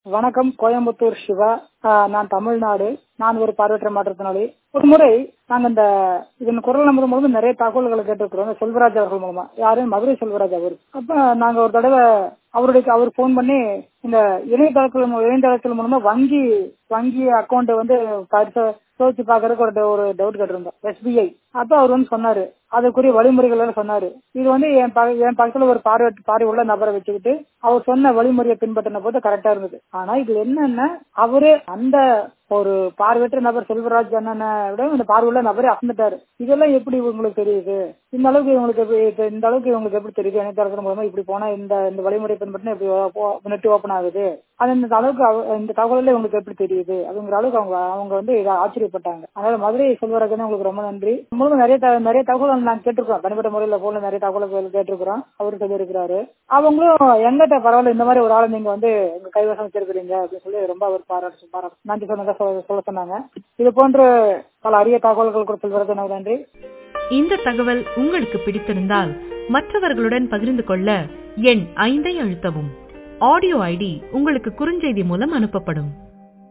வணக்கம் கோயம்புத்தூர் சிவா ஆஹ் நான் தமிழ்நாடு நான் ஒரு பார்வையற்ற மாற்றுத்திறனாளி ஒரு முறை நாங்க இந்த இதன் குரல் நம்பர் மூலம் நிறைய தகவல்களை கேட்டிருக்கிறோம் இந்த செல்வராஜ் அவர்கள் மூலமா யாரு மதுரை செல்வராஜ் அவர் அப்ப நாங்க ஒரு தடவை அவருடைய அவர் போன் பண்ணி இந்த இணையதளத்தில் இணையதளத்தில் மூலமா வங்கி வங்கி அக்கௌண்ட் வந்து பரிச சோதிச்சு பாக்குறதுக்கு ஒரு ஒரு டவுட் கேட்டிருந்தோம் எஸ்பிஐ அப்ப அவர் வந்து சொன்னாரு அதுக்குரிய வழிமுறைகள் எல்லாம் சொன்னாரு இது வந்து என் ப- என் பக்கத்துல ஒரு பார்வை பார்வை உள்ள நபரை வச்சுக்கிட்டு அவர் சொன்ன வழிமுறையை பின்பற்றின போது கரெக்டா இருந்தது ஆனா இது என்னன்னா அவரு அந்த ஒரு பார்வையற்ற நபர் செல்வராஜ் அண்ணனை விட இந்த பார்வையுள்ள நபரே அசந்துட்டாரு இதெல்லாம் எப்படி உங்களுக்கு தெரியுது இந்த அளவுக்கு இவங்களுக்கு எப்படி- இப்ப இந்த அளவுக்கு இவங்களுக்கு எப்படி தெரியுது இணையதளத்தின் மூலமா இப்படி போனா இந்த இந்த வழிமுறை பின்பற்றினா இப்படி நெட் ஓபன் ஆகுது அது இந்த அளவுக்கு அவ- இந்த தகவல் உங்களுக்கு எப்படி தெரியுது அப்படிங்கிற அளவுக்கு அவங்க அவங்க வந்து இதை ஆச்சரியப்பட்டாங்க அதனால மதுரை செல்வராஜன் உங்களுக்கு ரொம்ப நன்றி உங்களுக்கு நிறைய த- நிறைய தகவல் நாங்க கேட்டிருக்கோம் தனிப்பட்ட முறையில போல நிறைய தகவல்கள் கேட்டிருக்கிறோம் அவரு சொல்லியிருக்கிறாரு அவங்களும் எங்கிட்ட பரவாயில்ல இந்த மாதிரி ஒரு ஆளை நீங்க வந்து உங்க கைவசம் வச்சிருக்கிறீங்க அப்படின்னு சொல்லி ரொம்ப அவர் பாராட்டு பாராட்டு நன்றி சொன்னதா சொல்ல சொல்ல சொன்னாங்க இது போன்று பல அரிய தகவல்கள் கொடுத்து செல்வதற்கு எனக்கு நன்றி இந்த தகவல் உங்களுக்கு பிடித்திருந்தால் மற்றவர்களுடன் பகிர்ந்து கொள்ள எண் ஐந்தை அழுத்தவும் ஆடியோ ஐடி உங்களுக்கு குறுஞ்செய்தி மூலம் அனுப்பப்படும்